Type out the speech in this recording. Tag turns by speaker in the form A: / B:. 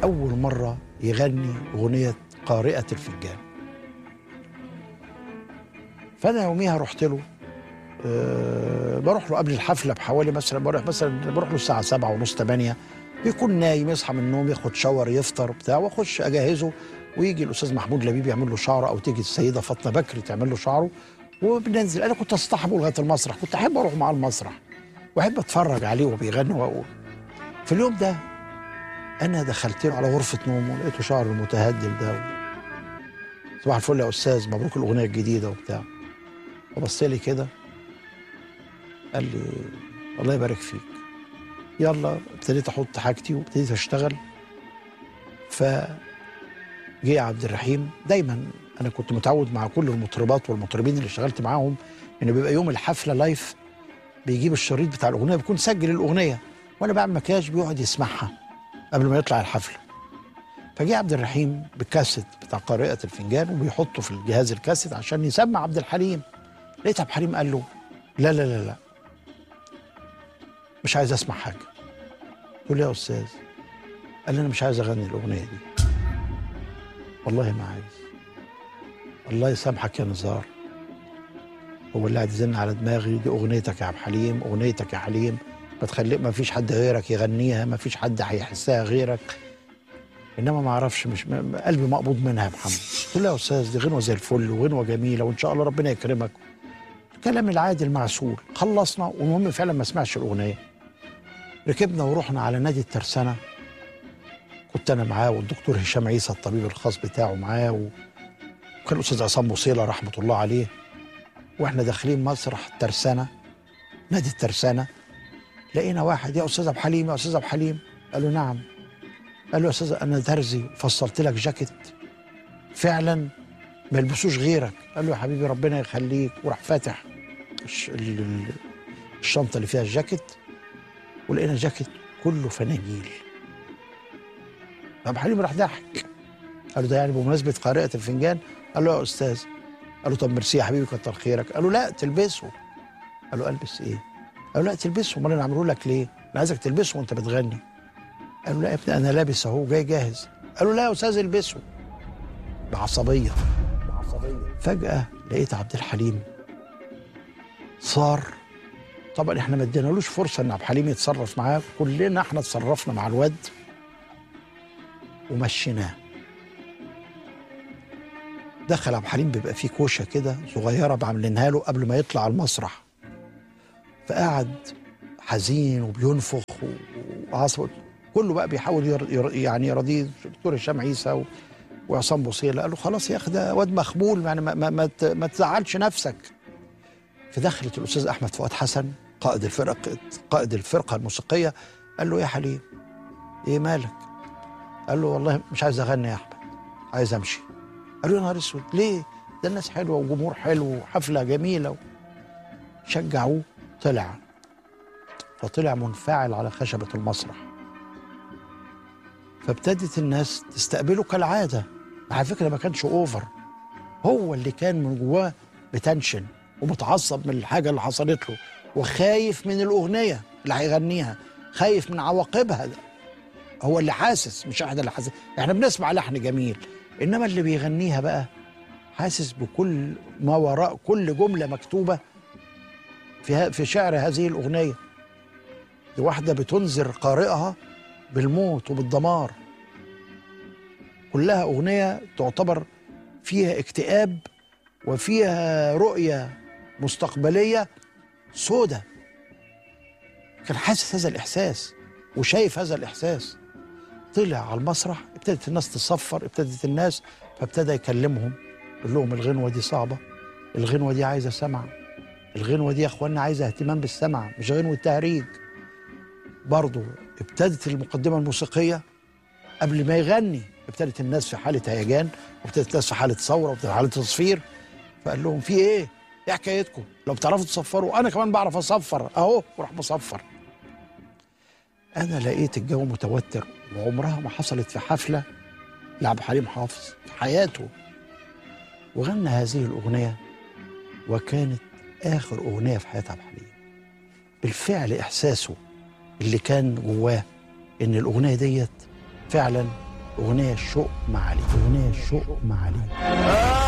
A: اول مره يغني اغنيه قارئه الفنجان فانا يوميها رحت له أه بروح له قبل الحفله بحوالي مثلا بروح مثلا بروح له الساعه سبعة ونص 8 بيكون نايم يصحى من النوم ياخد شاور يفطر بتاع واخش اجهزه ويجي الاستاذ محمود لبيب يعمل له شعره او تيجي السيده فاطمه بكري تعمل له شعره وبننزل انا كنت اصطحبه لغايه المسرح كنت احب اروح معاه المسرح واحب اتفرج عليه وهو بيغني واقول في اليوم ده انا دخلت له على غرفه نومه لقيته شعره المتهدل ده صباح الفل يا استاذ مبروك الاغنيه الجديده وبتاع وبص لي كده قال لي الله يبارك فيك يلا ابتديت احط حاجتي وابتديت اشتغل ف جه عبد الرحيم دايما انا كنت متعود مع كل المطربات والمطربين اللي اشتغلت معاهم ان بيبقى يوم الحفله لايف بيجيب الشريط بتاع الاغنيه بيكون سجل الاغنيه وانا بعمل مكياج بيقعد يسمعها قبل ما يطلع الحفله فجه عبد الرحيم بالكاسيت بتاع قارئه الفنجان وبيحطه في الجهاز الكاسيت عشان يسمع عبد الحليم لقيت عبد الحليم قال له لا لا لا لا مش عايز اسمع حاجه قلت له يا استاذ قال لي انا مش عايز اغني الاغنيه دي والله ما عايز الله يسامحك يا نزار هو اللي قاعد يزن على دماغي دي اغنيتك يا عبد الحليم اغنيتك يا حليم ما تخلي ما فيش حد غيرك يغنيها ما فيش حد هيحسها غيرك انما ما اعرفش مش م- قلبي مقبوض منها يا محمد قلت له يا استاذ دي غنوه زي الفل وغنوه جميله وان شاء الله ربنا يكرمك الكلام العادي المعسول خلصنا والمهم فعلا ما سمعش الاغنيه ركبنا ورحنا على نادي الترسانه كنت انا معاه والدكتور هشام عيسى الطبيب الخاص بتاعه معاه و... وكان الاستاذ عصام بوصيله رحمه الله عليه واحنا داخلين مسرح الترسانه نادي الترسانه لقينا واحد يا استاذ عبد الحليم يا استاذ عبد الحليم قال له نعم قال له يا استاذ انا ترزي فصلت لك جاكيت فعلا ما يلبسوش غيرك قال له يا حبيبي ربنا يخليك وراح فاتح الش- ال- ال- الشنطه اللي فيها الجاكيت ولقينا جاكيت كله فناجيل عبد الحليم راح ضحك قال له ده يعني بمناسبه قارئه الفنجان قال له يا استاذ قال له طب ميرسي يا حبيبي كتر خيرك قال له لا تلبسه قال له البس ايه قال له لا تلبسه امال انا اعمله لك ليه انا عايزك تلبسه وانت بتغني قال له لا يا ابني انا لابس اهو جاي جاهز قال له لا يا استاذ البسه بعصبيه بعصبيه فجاه لقيت عبد الحليم صار طبعا احنا ما ادينالوش فرصه ان عبد الحليم يتصرف معاه كلنا احنا اتصرفنا مع الواد ومشيناه دخل عبد الحليم بيبقى فيه كوشه كده صغيره عاملينها له قبل ما يطلع على المسرح فقعد حزين وبينفخ و- وعصب كله بقى بيحاول ير... ير... يعني يرضيه الدكتور هشام عيسى و... وعصام بوصيله قال له خلاص يا اخي ده واد مخبول يعني ما, ما, ما, ت... ما تزعلش نفسك فدخلت الاستاذ احمد فؤاد حسن قائد الفرقه قائد الفرقه الموسيقيه قال له يا حليم ايه مالك؟ قال له والله مش عايز اغني يا احمد عايز امشي قال له يا نهار اسود ليه؟ ده الناس حلوه وجمهور حلو وحفله جميله شجعوه طلع فطلع منفعل على خشبه المسرح فابتدت الناس تستقبله كالعاده على فكره ما كانش اوفر هو اللي كان من جواه بتنشن ومتعصب من الحاجه اللي حصلت له وخايف من الاغنيه اللي هيغنيها خايف من عواقبها ده هو اللي حاسس مش احنا اللي حاسس احنا بنسمع لحن جميل انما اللي بيغنيها بقى حاسس بكل ما وراء كل جمله مكتوبه في ه- في شعر هذه الاغنيه دي واحده بتنذر قارئها بالموت وبالدمار كلها اغنيه تعتبر فيها اكتئاب وفيها رؤيه مستقبليه سودة كان حاسس هذا الاحساس وشايف هذا الاحساس طلع على المسرح ابتدت الناس تصفر ابتدت الناس فابتدى يكلمهم يقول لهم الغنوه دي صعبه الغنوه دي عايزه سمع الغنوه دي يا اخوانا عايزه اهتمام بالسمع مش غنوه تهريج برضه ابتدت المقدمه الموسيقيه قبل ما يغني ابتدت الناس في حاله هيجان وابتدت الناس في حاله ثوره وابتدت حاله تصفير فقال لهم في ايه؟ ايه حكايتكم؟ لو بتعرفوا تصفروا انا كمان بعرف اصفر اهو وراح مصفر. انا لقيت الجو متوتر وعمرها ما حصلت في حفله لعبد الحليم حافظ في حياته. وغنى هذه الاغنيه وكانت اخر اغنيه في حياه عبد الحليم. بالفعل احساسه اللي كان جواه ان الاغنيه ديت فعلا اغنيه الشوق مع علي اغنيه الشوق مع علي